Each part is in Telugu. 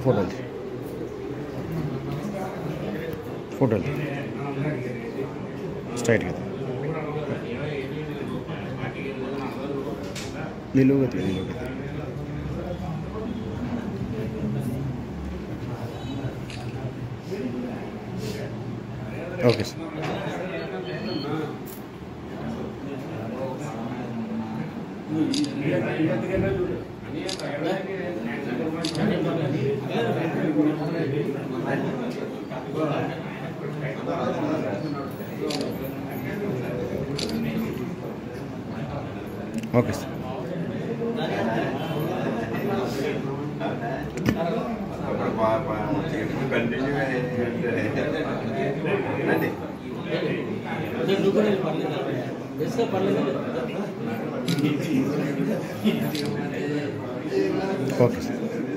ఫోటోలు తీ. ఫోటోలు తీ. స్ట్రైట్ కదా నిలువుగా తీ, నిలువుగా తీ. Okay sir okay sir okay sir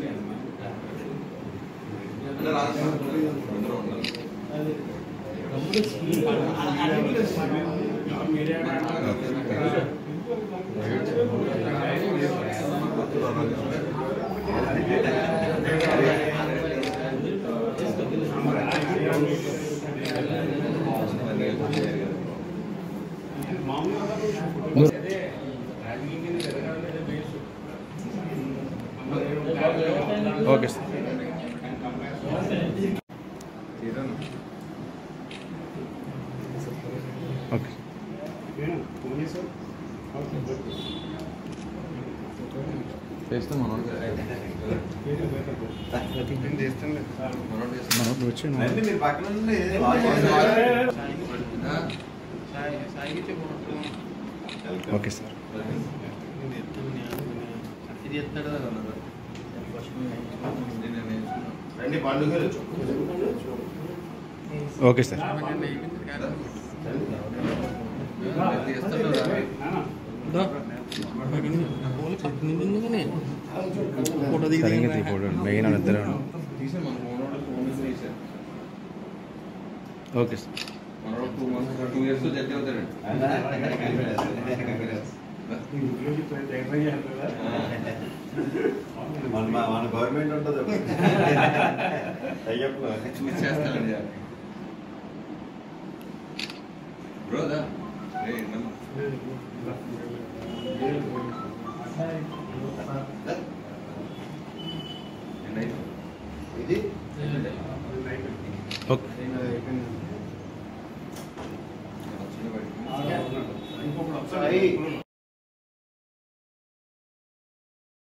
okay sir okay చేస్తే మనోడు మనోడు వచ్చి మీరు పక్కన ఉండి ఓకే సార్ రండి పండుగలు ఓకే సార్ సరిగ్గా తీ ఫోటో మెయిన్ ఇద్దరు తీసే మన మనోడు ఫోన్ తీసే ఓకే సార్ మనోడు two months two years judge అవుతాడండి మన మన గవర్నమెంట్ ఉంటుంది అయ్యప్ప చూసి చేస్తానండి బ్రోదా రే